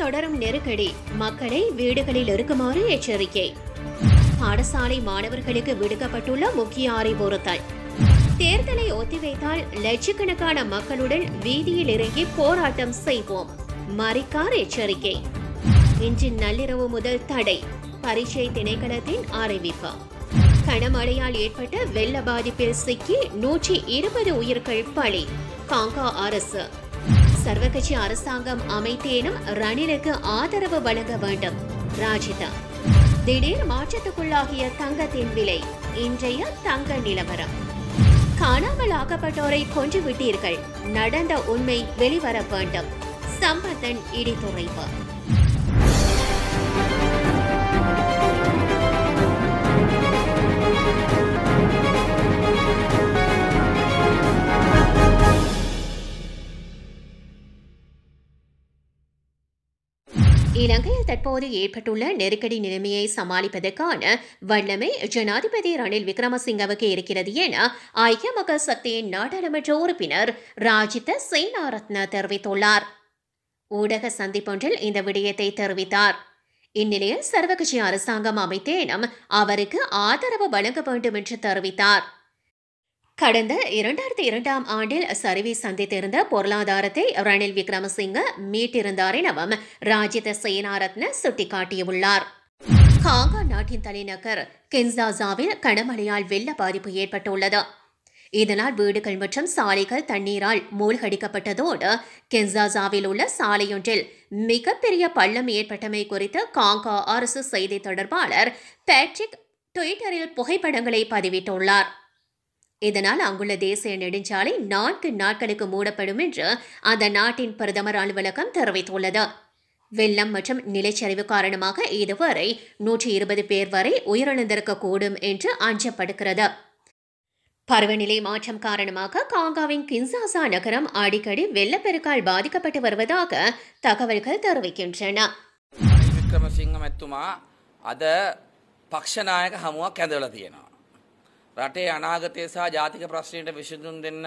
தொடரும் நெருக்கடி மக்களை வீடுகளில் இருக்குமாறு எச்சரிக்கை பாடசாலை மாணவர்களுக்கு விடுக்கப்பட்டுள்ள முக்கிய அறிவுறுத்தல் தேர்தலை ஒத்திவைத்தால் லட்சக்கணக்கான மக்களுடன் வீதியில் இறங்கி போராட்டம் செய்வோம் மரிக்கார் எச்சரிக்கை இன்று நள்ளிரவு முதல் தடை பரீட்சை திணைக்களத்தின் அறிவிப்பு கனமழையால் ஏற்பட்ட வெள்ள பாதிப்பில் சிக்கி நூற்றி இருபது உயிர்கள் பலி காங்கா அரசு சர்வகட்சி அரசாங்கம் அமைத்தேனும் ரணிலுக்கு ஆதரவு வழங்க வேண்டும் ராஜிதா திடீர் மாற்றத்துக்குள்ளாகிய தங்கத்தின் விலை இன்றைய தங்க நிலவரம் காணாமல் ஆக்கப்பட்டோரை கொன்று விட்டீர்கள் நடந்த உண்மை வெளிவர வேண்டும் சம்பந்தன் இடித்துரைப்பு இலங்கையில் தற்போது ஏற்பட்டுள்ள நெருக்கடி நிலைமையை சமாளிப்பதற்கான வல்லமை ஜனாதிபதி ரணில் விக்ரமசிங்கவுக்கு இருக்கிறது என ஐக்கிய மக்கள் சக்தியின் நாடாளுமன்ற உறுப்பினர் ராஜித சேனாரத்ன தெரிவித்துள்ளார் ஊடக சந்திப்பொன்றில் இந்த விடயத்தை தெரிவித்தார் இந்நிலையில் சர்வகட்சி அரசாங்கம் அமைத்தேனும் அவருக்கு ஆதரவு வழங்க வேண்டும் என்று தெரிவித்தார் கடந்த இரண்டாயிரத்தி இரண்டாம் ஆண்டில் சரிவை சந்தித்திருந்த பொருளாதாரத்தை ரணில் விக்ரமசிங்க மீட்டிருந்தார் எனவும் ராஜித சேனாரத்ன சுட்டிக்காட்டியுள்ளார் காங்கா நாட்டின் தலைநகர் கின்சாசாவில் கனமழையால் வெள்ள பாதிப்பு ஏற்பட்டுள்ளது இதனால் வீடுகள் மற்றும் சாலைகள் தண்ணீரால் மூழ்கடிக்கப்பட்டதோடு கென்சாசாவில் உள்ள சாலையொன்றில் மிகப்பெரிய பள்ளம் ஏற்பட்டமை குறித்து காங்கா அரசு செய்தி தொடர்பாளர் பேட்ரிக் ட்விட்டரில் புகைப்படங்களை பதிவிட்டுள்ளார் இதனால் அங்குள்ள தேசிய நெடுஞ்சாலை நான்கு நாட்களுக்கு மூடப்படும் என்று அந்த நாட்டின் பிரதமர் அலுவலகம் தெரிவித்துள்ளது வெள்ளம் மற்றும் நிலச்சரிவு காரணமாக இதுவரை நூற்றி இருபது பேர் வரை உயிரிழந்திருக்கக்கூடும் என்று அஞ்சப்படுகிறது பருவநிலை மாற்றம் காரணமாக காங்காவின் கின்சாசா நகரம் அடிக்கடி வெள்ளப்பெருக்கால் பாதிக்கப்பட்டு வருவதாக தகவல்கள் தெரிவிக்கின்றன වික්‍රමසිංහ මැත්තුමා අද පක්ෂනායක හමුවක් ඇඳවල තියෙනවා. රටේ අනාගතය සහ ජාතික ප්‍රශ්නයට විසඳුම් දෙන්න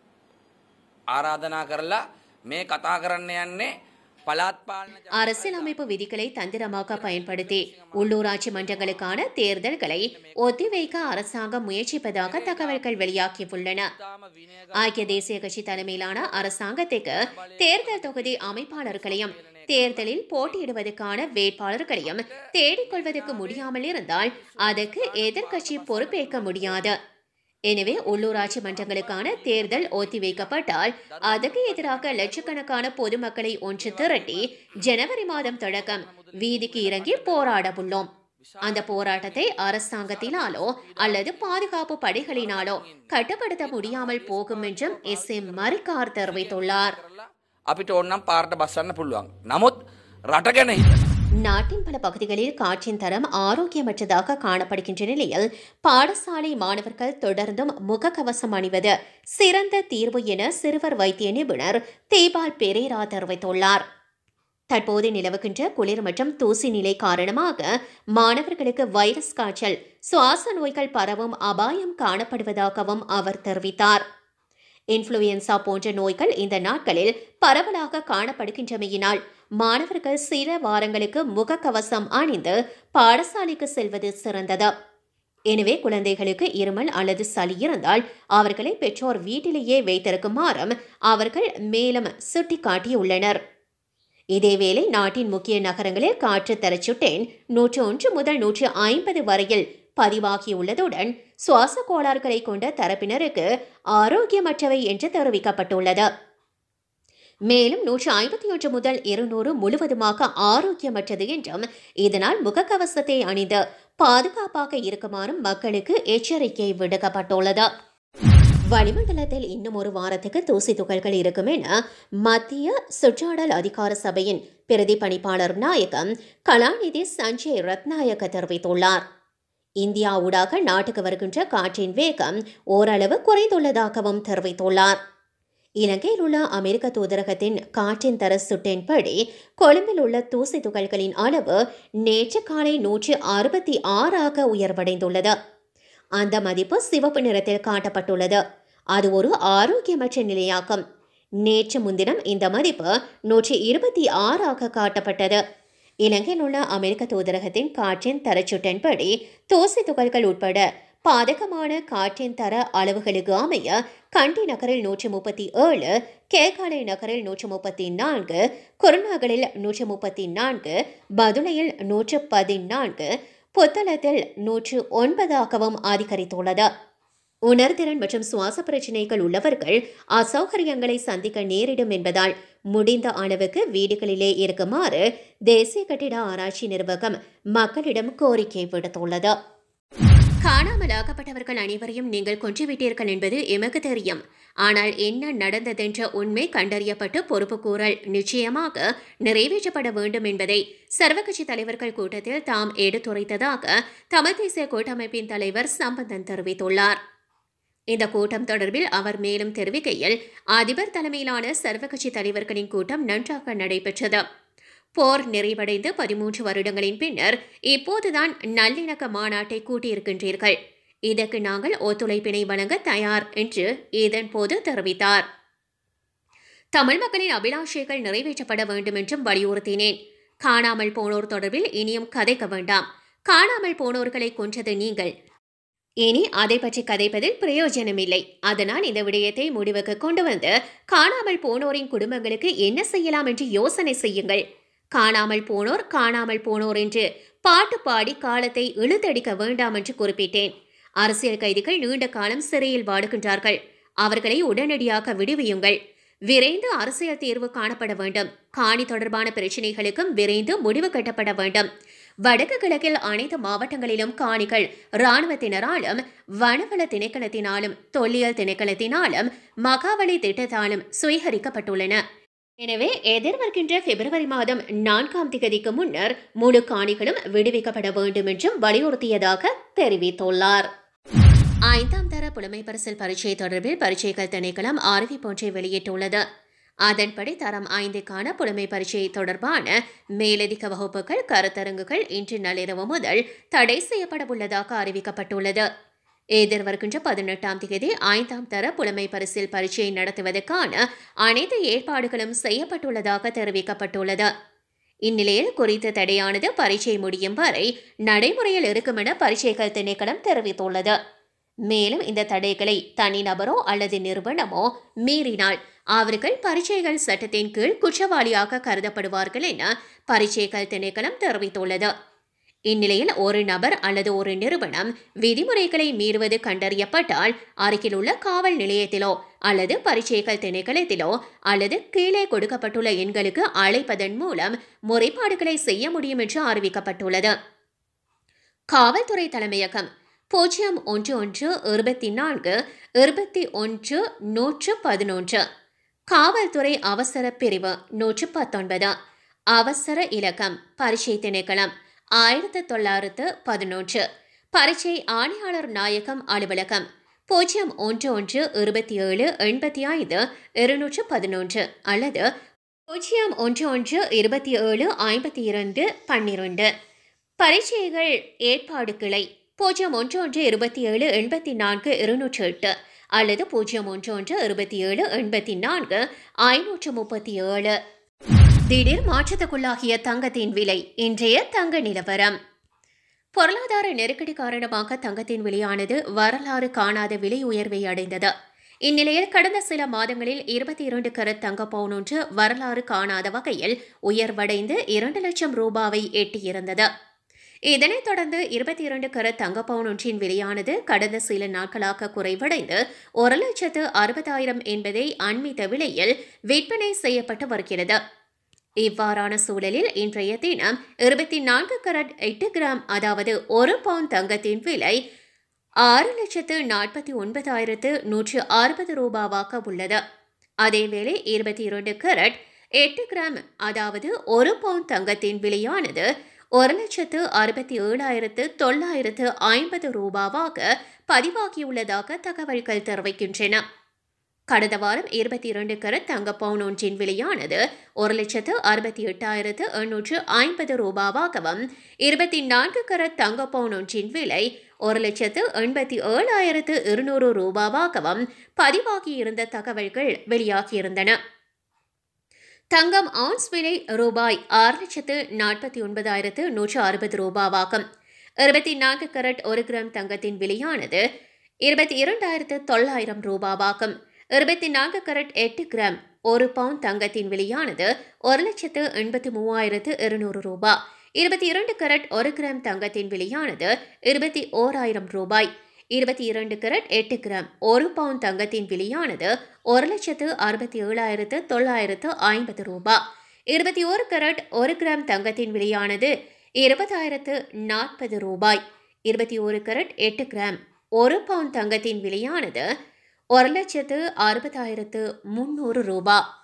ආරාධනා කරලා මේ කතා කරන්න යන්නේ පලාත් පාලන ජ- அரசியலமைப்பு விதிகளை தந்திரமாக பயன்படுத்தி உள்ளூராட்சி மன்றங்களுக்கான தேர்தல்களை ஒத்திவைக்க அரசாங்கம் முயற்சிப்பதாக தகவல்கள் வெளியாகியுள்ளன තාම විනය ஐக்கிய தேசிய கட்சி தலைமையிலான அரசாங்கத்துக்கு தேர்தல் தொகுதி அமைப்பாளர்களையும் தேர்தலில் போட்டியிடுவதற்கான வேட்பாளர்களையும் தேடிக்கொள்வதற்கு முடியாமல் இருந்தால் அதற்கு எதிர்க்கட்சி பொறுப்பேற்க முடியாது எனவே உள்ளூராட்சி மன்றங்களுக்கான தேர்தல் ஒத்திவைக்கப்பட்டால் அதற்கு எதிராக லட்சக்கணக்கான பொதுமக்களை ஒன்று திரட்டி ஜனவரி மாதம் தொடக்கம் வீதிக்கு இறங்கி போராட உள்ளோம் அந்த போராட்டத்தை அரசாங்கத்தினாலோ அல்லது பாதுகாப்பு படைகளினாலோ கட்டுப்படுத்த முடியாமல் போகும் என்றும் எஸ் எம் மரிக்கார் தெரிவித்துள்ளார் කරලා අපිට ඕන්නම් පාරට බස්සන්න පුළුවන්. නමුත් රට ගැන හිතන. நாட்டின் பல பகுதிகளில் காற்றின் தரம் ஆரோக்கியமற்றதாக காணப்படுகின்ற நிலையில் பாடசாலை மாணவர்கள் தொடர்ந்தும் முகக்கவசம் அணிவது சிறந்த தீர்வு என சிறுவர் வைத்திய நிபுணர் தேபால் பெரேரா தெரிவித்துள்ளார் தற்போது நிலவுகின்ற குளிர் மற்றும் தூசி நிலை காரணமாக மாணவர்களுக்கு வைரஸ் காய்ச்சல் சுவாச நோய்கள் பரவும் அபாயம் காணப்படுவதாகவும் அவர் தெரிவித்தார் இன்ஃப்ளூயன்சா போன்ற நோய்கள் இந்த நாட்களில் பரவலாக காணப்படுகின்றமையினால் மாணவர்கள் சில வாரங்களுக்கு முகக்கவசம் அணிந்து பாடசாலைக்கு செல்வது சிறந்தது எனவே குழந்தைகளுக்கு இருமல் அல்லது சளி இருந்தால் அவர்களை பெற்றோர் வீட்டிலேயே வைத்திருக்குமாறும் அவர்கள் மேலும் சுட்டிக்காட்டியுள்ளனர் இதேவேளை நாட்டின் முக்கிய நகரங்களில் காற்று தரச்சுட்டேன் நூற்று ஒன்று முதல் நூற்று ஐம்பது வரையில் பதிவாகியுள்ளதுடன் சுவாச கோளாறுகளை கொண்ட தரப்பினருக்கு ஆரோக்கியமற்றவை என்று தெரிவிக்கப்பட்டுள்ளது மேலும் நூற்று ஐம்பத்தி ஒன்று முதல் இருநூறு முழுவதுமாக ஆரோக்கியமற்றது என்றும் இதனால் முகக்கவசத்தை அணிந்து பாதுகாப்பாக இருக்குமாறும் மக்களுக்கு எச்சரிக்கை விடுக்கப்பட்டுள்ளது வளிமண்டலத்தில் இன்னும் ஒரு வாரத்துக்கு தூசி துகள்கள் இருக்கும் என மத்திய சுற்றாடல் அதிகார சபையின் பிரதி பணிப்பாளர் நாயகம் கலாநிதி சஞ்சய் ரத்நாயக்க தெரிவித்துள்ளார் இந்தியா ஊடாக நாட்டுக்கு வருகின்ற காற்றின் வேகம் ஓரளவு குறைந்துள்ளதாகவும் தெரிவித்துள்ளார் இலங்கையில் உள்ள அமெரிக்க தூதரகத்தின் காற்றின் தர சுட்டின்படி கொழும்பில் உள்ள தூசி துகள்களின் அளவு நேற்று காலை நூற்று அறுபத்தி ஆறாக உயர்வடைந்துள்ளது அந்த மதிப்பு சிவப்பு நிறத்தில் காட்டப்பட்டுள்ளது அது ஒரு ஆரோக்கியமற்ற நிலையாகும் நேற்று முன்தினம் இந்த மதிப்பு நூற்றி இருபத்தி ஆறாக காட்டப்பட்டது இலங்கையில் உள்ள அமெரிக்க தூதரகத்தின் காற்றின் தரச்சுட்டின்படி தூசி துகள்கள் உட்பட பாதகமான காற்றின் தர அளவுகளுக்கு அமைய கண்டி நகரில் நூற்றி முப்பத்தி ஏழு கேகாலை நகரில் நூற்று முப்பத்தி நான்கு குருநாகலில் நூற்று முப்பத்தி நான்கு பதுளையில் நூற்று பதினான்கு புத்தளத்தில் நூற்று ஒன்பதாகவும் அதிகரித்துள்ளது உணர்திறன் மற்றும் சுவாச பிரச்சினைகள் உள்ளவர்கள் அசௌகரியங்களை சந்திக்க நேரிடும் என்பதால் முடிந்த அளவுக்கு வீடுகளிலே இருக்குமாறு தேசிய கட்டிட ஆராய்ச்சி நிர்வாகம் மக்களிடம் கோரிக்கை விடுத்துள்ளது காணாமலாக்கப்பட்டவர்கள் அனைவரையும் நீங்கள் கொன்றுவிட்டீர்கள் என்பது எமக்கு தெரியும் ஆனால் என்ன நடந்ததென்ற உண்மை கண்டறியப்பட்டு பொறுப்புக்கூறல் நிச்சயமாக நிறைவேற்றப்பட வேண்டும் என்பதை சர்வகட்சி தலைவர்கள் கூட்டத்தில் தாம் எடுத்துரைத்ததாக தமிழ் தேசிய கூட்டமைப்பின் தலைவர் சம்பந்தன் தெரிவித்துள்ளார் இந்த கூட்டம் தொடர்பில் அவர் மேலும் தெரிவிக்கையில் அதிபர் தலைமையிலான சர்வகட்சி தலைவர்களின் கூட்டம் நன்றாக நடைபெற்றது போர் நிறைவடைந்து பதிமூன்று வருடங்களின் பின்னர் இப்போதுதான் நல்லிணக்க மாநாட்டை கூட்டியிருக்கின்றீர்கள் இதற்கு நாங்கள் ஒத்துழைப்பினை வழங்க தயார் என்று இதன்போது தெரிவித்தார் தமிழ் மக்களின் அபிலாஷைகள் நிறைவேற்றப்பட வேண்டும் என்றும் வலியுறுத்தினேன் காணாமல் போனோர் தொடர்பில் இனியும் கதைக்க வேண்டாம் காணாமல் போனோர்களை கொன்றது நீங்கள் இனி அதை பற்றி கதைப்பதில் பிரயோஜனமில்லை அதனால் இந்த விடயத்தை முடிவுக்கு கொண்டு வந்து காணாமல் போனோரின் குடும்பங்களுக்கு என்ன செய்யலாம் என்று யோசனை செய்யுங்கள் காணாமல் போனோர் காணாமல் போனோர் என்று பாட்டு பாடி காலத்தை இழுத்தடிக்க வேண்டாம் என்று குறிப்பிட்டேன் அரசியல் கைதிகள் நீண்ட காலம் சிறையில் வாடுகின்றார்கள் அவர்களை உடனடியாக விடுவியுங்கள் விரைந்து அரசியல் தீர்வு காணப்பட வேண்டும் காணி தொடர்பான பிரச்சினைகளுக்கும் விரைந்து முடிவு கட்டப்பட வேண்டும் வடக்கு கிழக்கில் அனைத்து மாவட்டங்களிலும் காணிகள் இராணுவத்தினராலும் வனவள திணைக்களத்தினாலும் தொல்லியல் திணைக்களத்தினாலும் மகாவலி திட்டத்தாலும் சுவீகரிக்கப்பட்டுள்ளன எனவே எதிர்வருகின்ற பிப்ரவரி மாதம் நான்காம் திகதிக்கு முன்னர் முழு காணிகளும் விடுவிக்கப்பட வேண்டும் என்றும் வலியுறுத்தியதாக தெரிவித்துள்ளார் ஐந்தாம் தர புலமை பரிசில் பரீட்சை தொடர்பில் பரீட்சைகள் திணைக்களம் அறிவிப்பொன்றை வெளியிட்டுள்ளது அதன்படி தரம் ஐந்துக்கான புலமை பரீட்சை தொடர்பான மேலதிக வகுப்புகள் கருத்தரங்குகள் இன்று நள்ளிரவு முதல் தடை செய்யப்பட உள்ளதாக அறிவிக்கப்பட்டுள்ளது எதிர்வருகின்ற பதினெட்டாம் தேதி ஐந்தாம் தர புலமை பரிசில் பரீட்சையை நடத்துவதற்கான அனைத்து ஏற்பாடுகளும் செய்யப்பட்டுள்ளதாக தெரிவிக்கப்பட்டுள்ளது இந்நிலையில் குறித்த தடையானது பரீட்சை முடியும் வரை நடைமுறையில் இருக்கும் என பரீட்சைகள் திணைக்களம் தெரிவித்துள்ளது மேலும் இந்த தடைகளை தனிநபரோ அல்லது நிறுவனமோ மீறினால் அவர்கள் பரீட்சைகள் சட்டத்தின் கீழ் குற்றவாளியாக கருதப்படுவார்கள் என பரீட்சைகள் திணைக்களம் தெரிவித்துள்ளது இந்நிலையில் ஒரு நபர் அல்லது ஒரு நிறுவனம் விதிமுறைகளை மீறுவது கண்டறியப்பட்டால் அருகில் உள்ள காவல் நிலையத்திலோ அல்லது பரீட்சைகள் திணைக்களத்திலோ அல்லது கீழே கொடுக்கப்பட்டுள்ள எண்களுக்கு அழைப்பதன் மூலம் முறைப்பாடுகளை செய்ய முடியும் என்று அறிவிக்கப்பட்டுள்ளது காவல்துறை தலைமையகம் பூஜ்ஜியம் ஒன்று ஒன்று இருபத்தி நான்கு இருபத்தி ஒன்று நூற்று பதினொன்று காவல்துறை அவசர பிரிவு நூற்று பத்தொன்பது அவசர இலக்கம் பரீட்சை திணைக்களம் ஆயிரத்து தொள்ளாயிரத்து பதினொன்று பரீட்சை ஆணையாளர் நாயகம் அலுவலகம் பூஜ்ஜியம் ஒன்று ஒன்று இருபத்தி ஏழு எண்பத்தி ஐந்து இருநூற்று பதினொன்று அல்லது பூஜ்ஜியம் ஒன்று ஒன்று இருபத்தி ஏழு ஐம்பத்தி இரண்டு பன்னிரண்டு பரீட்சைகள் ஏற்பாடு கிளை பூஜ்ஜியம் ஒன்று ஒன்று இருபத்தி ஏழு எண்பத்தி நான்கு இருநூற்று எட்டு அல்லது பூஜ்ஜியம் ஒன்று ஒன்று இருபத்தி ஏழு எண்பத்தி நான்கு ஐநூற்று முப்பத்தி ஏழு திடீர் மாற்றத்துக்குள்ளாகிய தங்கத்தின் விலை இன்றைய தங்க நிலவரம் பொருளாதார நெருக்கடி காரணமாக தங்கத்தின் விலையானது வரலாறு காணாத விலை உயர்வை அடைந்தது இந்நிலையில் கடந்த சில மாதங்களில் இருபத்தி இரண்டு கரட் தங்க பவுன் ஒன்று வரலாறு காணாத வகையில் உயர்வடைந்து இரண்டு லட்சம் ரூபாவை எட்டியிருந்தது இதனைத் தொடர்ந்து இருபத்தி இரண்டு கரட் தங்க பவுன் ஒன்றின் விலையானது கடந்த சில நாட்களாக குறைவடைந்து ஒரு லட்சத்து அறுபதாயிரம் என்பதை அண்மித்த விலையில் விற்பனை செய்யப்பட்டு வருகிறது இவ்வாறான சூழலில் இன்றைய தினம் இருபத்தி நான்கு கரட் எட்டு கிராம் அதாவது ஒரு பவுன் தங்கத்தின் விலை ஆறு லட்சத்து நாற்பத்தி ஒன்பதாயிரத்து நூற்று அறுபது ரூபாவாக உள்ளது அதேவேளை இருபத்தி இரண்டு கரட் எட்டு கிராம் அதாவது ஒரு பவுன் தங்கத்தின் விலையானது ஒரு லட்சத்து அறுபத்தி ஏழாயிரத்து தொள்ளாயிரத்து ஐம்பது ரூபாவாக பதிவாகியுள்ளதாக தகவல்கள் தெரிவிக்கின்றன கடந்த வாரம் இருபத்தி இரண்டு கரட் தங்க பவுன் ஒன்றின் விலையானது ஒரு லட்சத்து அறுபத்தி எட்டாயிரத்து எண்ணூற்று ஐம்பது ரூபாவாகவும் இருபத்தி நான்கு கரட் தங்க பவுன் ஒன்றின் விலை ஒரு லட்சத்து எண்பத்தி ஏழாயிரத்து இருநூறு ரூபாவாகவும் பதிவாகியிருந்த தகவல்கள் வெளியாகியிருந்தன தங்கம் ஆன்ஸ் விலை ரூபாய் ஆறு லட்சத்து நாற்பத்தி ஒன்பதாயிரத்து நூற்று அறுபது ரூபாவாகும் இருபத்தி நான்கு கரட் ஒரு கிராம் தங்கத்தின் விலையானது இருபத்தி இரண்டாயிரத்து தொள்ளாயிரம் ரூபாவாகும் இருபத்தி நான்கு கரட் எட்டு கிராம் ஒரு பவுண்ட் தங்கத்தின் விலையானது ஒரு லட்சத்து எண்பத்தி மூவாயிரத்து இருநூறு ரூபாய் இருபத்தி இரண்டு கரட் ஒரு கிராம் தங்கத்தின் விலையானது இருபத்தி ஓராயிரம் ரூபாய் இருபத்தி இரண்டு கரட் எட்டு கிராம் ஒரு பவுண்ட் தங்கத்தின் விலையானது ஒரு லட்சத்து அறுபத்தி ஏழாயிரத்து தொள்ளாயிரத்து ஐம்பது ரூபாய் இருபத்தி ஒரு கரட் ஒரு கிராம் தங்கத்தின் விலையானது இருபதாயிரத்து நாற்பது ரூபாய் இருபத்தி ஒரு கரட் எட்டு கிராம் ஒரு பவுண்ட் தங்கத்தின் விலையானது ஒரு லட்சத்து அறுபதாயிரத்து முந்நூறு ரூபாய்